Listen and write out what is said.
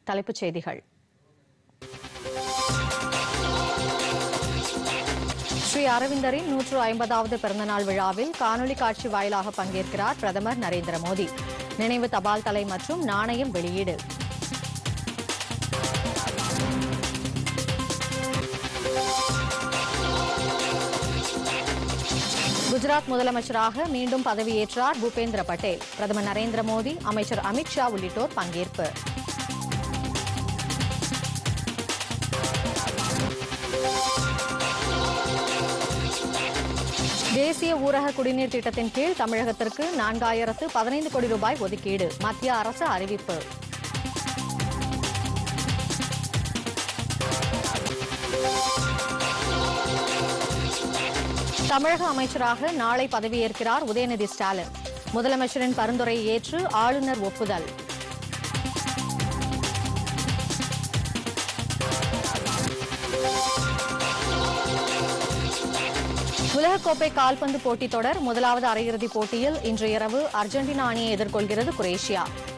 தலைப்புச் செய்திகள் ஸ்ரீ அரவிந்தரின் நூற்று ஐம்பதாவது பிறந்தநாள் விழாவில் காணொலி காட்சி வாயிலாக பங்கேற்கிறார் பிரதமர் நரேந்திர மோடி நினைவு தபால் தலை மற்றும் நாணயம் வெளியீடு குஜராத் முதலமைச்சராக மீண்டும் பதவியேற்றார் பூபேந்திர பட்டேல் பிரதமர் நரேந்திர மோடி அமைச்சர் அமித் ஷா உள்ளிட்டோர் பங்கேற்பு தேசிய ஊரக குடிநீர் திட்டத்தின் கீழ் தமிழகத்திற்கு நான்காயிரத்து பதினைந்து கோடி ரூபாய் ஒதுக்கீடு மத்திய அரசு அறிவிப்பு தமிழக அமைச்சராக நாளை பதவியேற்கிறார் உதயநிதி ஸ்டாலின் முதலமைச்சரின் பரிந்துரையை ஏற்று ஆளுநர் ஒப்புதல் உலகக்கோப்பை கால்பந்து போட்டித் தொடர் முதலாவது அரையிறுதிப் போட்டியில் இன்று இரவு அர்ஜென்டினா அணியை எதிர்கொள்கிறது குரேஷியா